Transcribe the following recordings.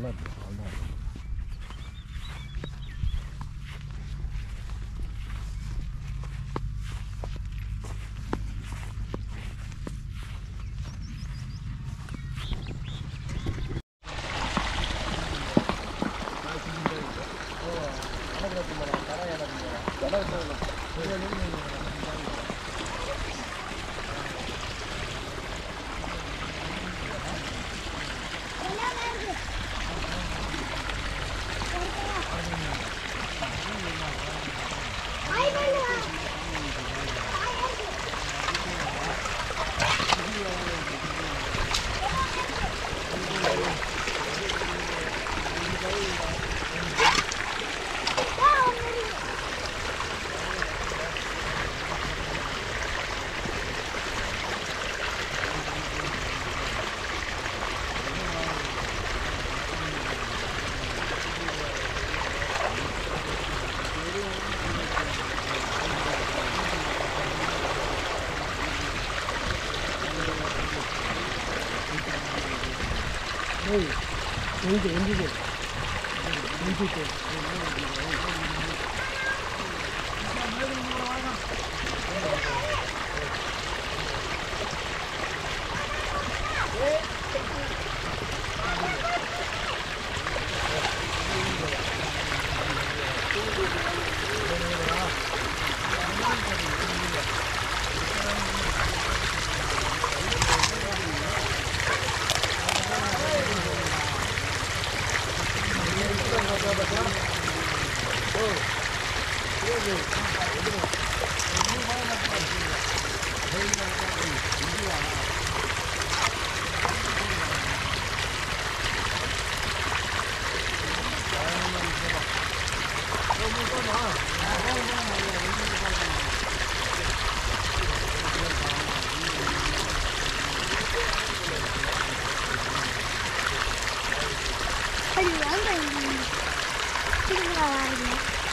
நல்லா இருக்கு அவ்வளோதான் அது வாங்க திருவிழா வாங்க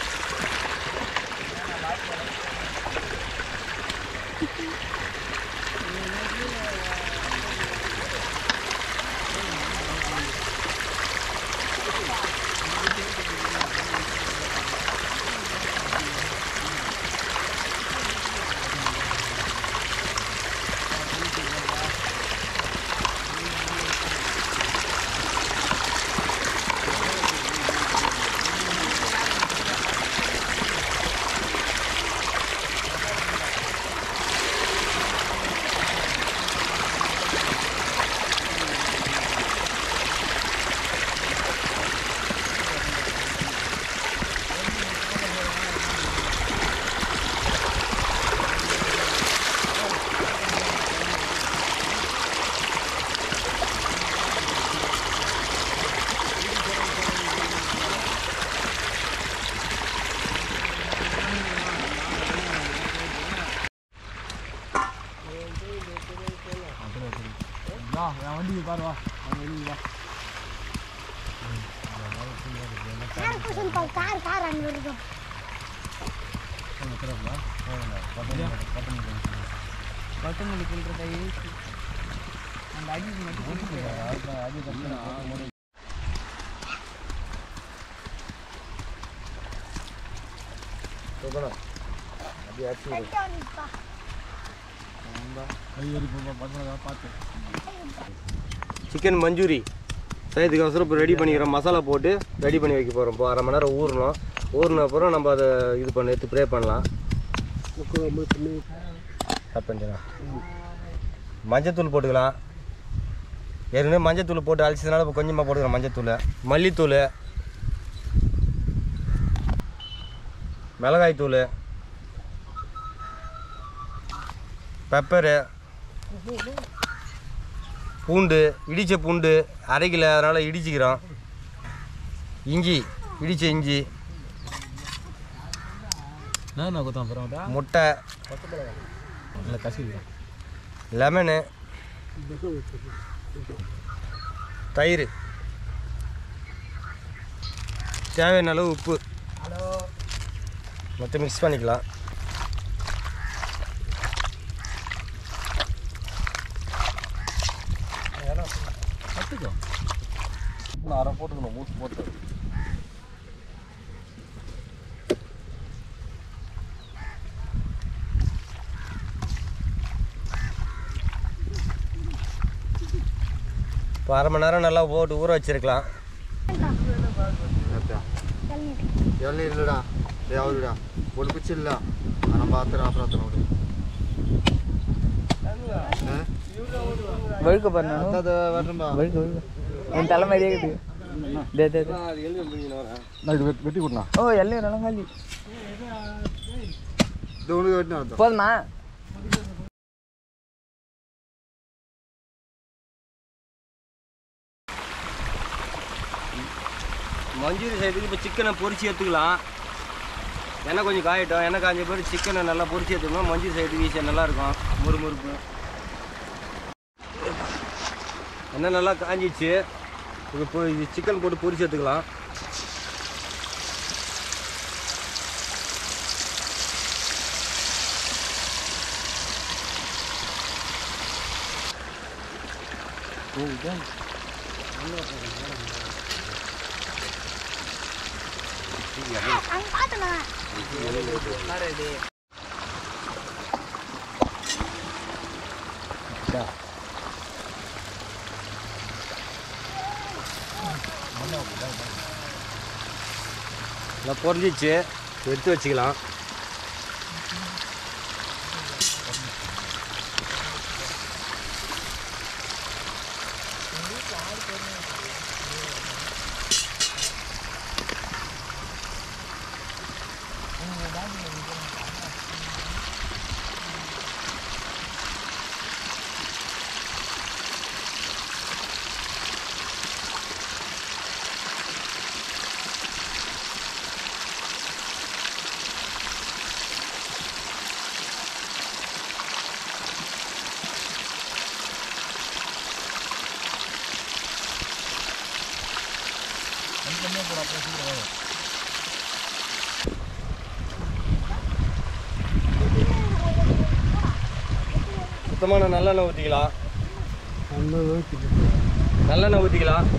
வா என் வண்டிக்கு பாரு வா அங்கே வெளியே வா கார் குசன் பா கார் கார் அங்க இருக்கு கொத்தமல்லி கிள்றத யூஸ் அந்த அடிக்கு மட்டும் கட்ட வந்துப்பா பார்த்து சிக்கன் மஞ்சூரி செய்யறதுக்கு அவசரம் இப்போ ரெடி பண்ணிக்கிறோம் மசாலா போட்டு ரெடி பண்ணி வைக்க போகிறோம் இப்போ அரை மணி நேரம் ஊறணும் ஊறின அப்புறம் நம்ம அதை இது பண்ண எடுத்து ப்ரே பண்ணலாம் கட் பண்ணிக்கலாம் மஞ்சத்தூள் போட்டுக்கலாம் ஏற்கனவே மஞ்சத்தூள் போட்டு அழிச்சதுனால இப்போ கொஞ்சமாக போட்டுக்கிறோம் மஞ்சத்தூள் மல்லித்தூள் மிளகாய்த்தூள் பெப்பரு பூண்டு இடித்த பூண்டு அரைக்கல அதனால் இடிச்சிக்கிறோம் இஞ்சி இடித்த இஞ்சி என்ன கொத்தம் அப்புறம் முட்டை இல்லை கசி லெமனு தயிர் தேவையான அளவு உப்பு மொத்தம் மிக்ஸ் பண்ணிக்கலாம் நான் அரை போட்டுக்கணும் மூச்சு போட்டு இப்போ அரை மணி நேரம் நல்லா போட்டு ஊற வச்சிருக்கலாம் ಎಳ್ನೀರು ಇಲ್ಲಡ ಯಾವ್ದು ಇಡ ಒಳಗುಚ್ಚಿಲ್ಲ ನಮ್ಮ ಹತ್ರ ಹತ್ರ ಹತ್ರ ನೋಡಿ வழுக்க பாரு நானும் ಅದು ಬರ್ರಂಬ வழுக்க வழுக்க என் தலை மாதிரியே இருக்குது தே தே தே. நான் இது வெட்டி வெட்டி கொடுண்ணா ஓ எல்லாம் நல்லா காலி ದೋಣಿಗೆ ಒಟ್ಟಿನ ಅದು போதுமா மஞ்சூரி செய்யறதுக்கு இப்போ சிக்கனை பொரிச்சு எடுத்துக்கலாம் எண்ணெய் கொஞ்சம் காயட்டும் எண்ணெய் காய்ஞ்ச பிறகு சிக்கனை நல்லா பொரிச்சு எடுத்துக்கணும் மஞ்சூரி செய்யறதுக்கு ஈஸியாக நல்லாயிருக்கும் முறுமுறுப்பு எண்ணெய் நல்லா காஞ்சிச்சு இப்போ இப்போ இது சிக்கன் போட்டு பொரிச்சு எடுத்துக்கலாம் அங்க பாத்துனா நல்லா பொரிஞ்சிச்சு எடுத்து வச்சுக்கலாம் சுத்தமான நல்லெண்ணெய் ஊற்றிக்கலாம் நல்லெண்ணெய் ஊற்றிக்கலாம்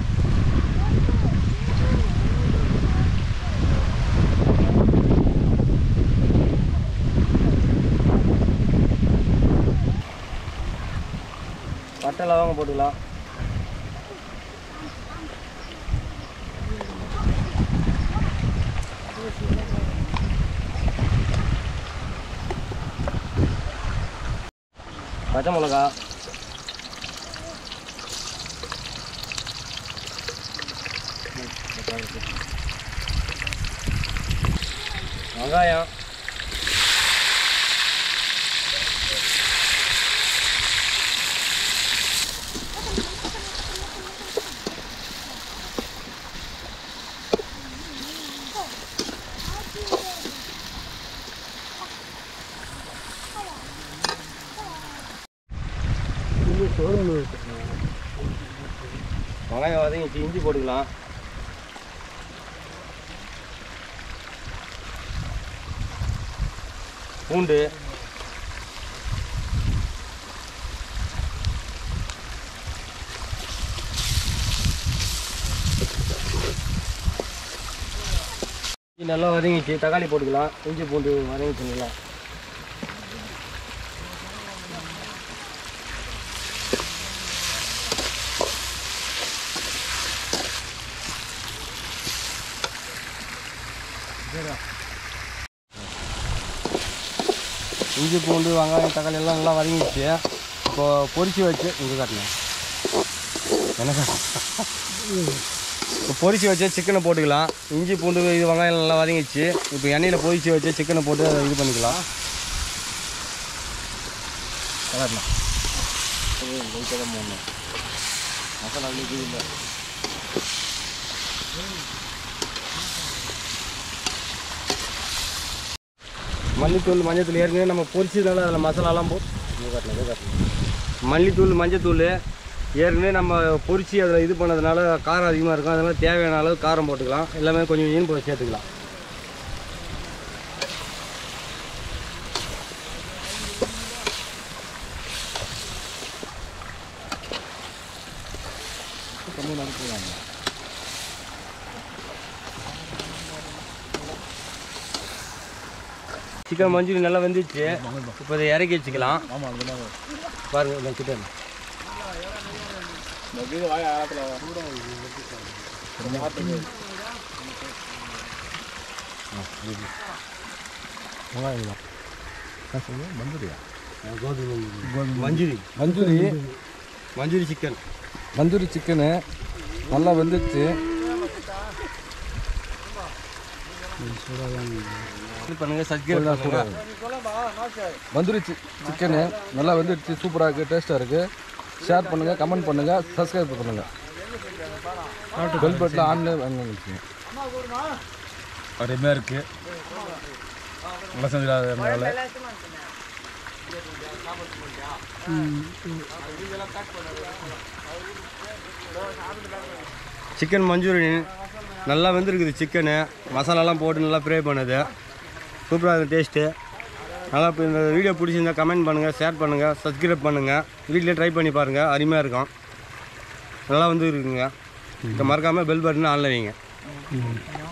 பட்டை லவங்கம் போட்டுக்கலாம் பச்சை மிளகா வெங்காயம் வெங்காயம் வதங்கிச்சு இஞ்சி போட்டுக்கலாம் பூண்டு இஞ்சி நல்லா வதங்கிச்சு தக்காளி போட்டுக்கலாம் இஞ்சி பூண்டு வதங்கிச்சு நல்லா இஞ்சி பூண்டு வெங்காயம் தக்காளி எல்லாம் நல்லா வதங்கிடுச்சு இப்போ பொரிச்சு வச்சு இங்கே காட்டணும் என்ன இப்போ பொரிச்சு வச்சு சிக்கனை போட்டுக்கலாம் இஞ்சி பூண்டு இது வெங்காயம் நல்லா வதங்கிடுச்சு இப்போ எண்ணெயில் பொரிச்சு வச்சு சிக்கனை போட்டு அதை இது பண்ணிக்கலாம் காட்டலாம் லைட்டாக தான் போடணும் மசாலா இது இல்லை மல்லித்தூள் மஞ்சத்தூள் ஏற்கனவே நம்ம பொரிச்சதுனால அதில் மசாலாலாம் போ இங்க காட்டலாம், இங்க காட்டலாம். மல்லித்தூள் மஞ்சத்தூள் ஏற்கனவே நம்ம பொரிச்சு அதில் இது பண்ணதுனால காரம் அதிகமாக இருக்கும் அதனால் தேவையான அளவு காரம் போட்டுக்கலாம் எல்லாமே கொஞ்சம் இனிப்பு சேர்த்துக்கலாம் சிக்கன் மஞ்சூரி நல்லா வெந்துச்சு இப்போ இதை இறக்கி வச்சுக்கலாம் பாருங்க இந்த chicken manchurian manchurian manchurian chicken manchurian chicken நல்லா வெந்துச்சு பண்ணுங்க சப்ஸ்கிரைப் பண்ணுங்க மஞ்சூரி சி சிக்கனு நல்லா வெந்துடுச்சு சூப்பராக இருக்குது டேஸ்ட்டாக இருக்குது ஷேர் பண்ணுங்கள் கமெண்ட் பண்ணுங்கள் சப்ஸ்கிரைப் பண்ணுங்கள் பெல் பட்டில் ஆன்லைன் வாங்கிங்க அருமையாக இருக்குது நல்லா செஞ்சிடாத சிக்கன் மஞ்சூரி நல்லா வெந்திருக்குது சிக்கனு மசாலாலாம் போட்டு நல்லா ஃப்ரை பண்ணது சூப்பராக இருக்குது டேஸ்ட்டு நல்லா இப்போ இந்த வீடியோ பிடிச்சிருந்தா கமெண்ட் பண்ணுங்கள் ஷேர் பண்ணுங்கள் சப்ஸ்கிரைப் பண்ணுங்கள் வீட்டிலே ட்ரை பண்ணி பாருங்கள் அருமையாக இருக்கும் நல்லா வந்து இருக்குங்க இப்போ மறக்காமல் பெல் பட்டன் ஆன்ல வைங்க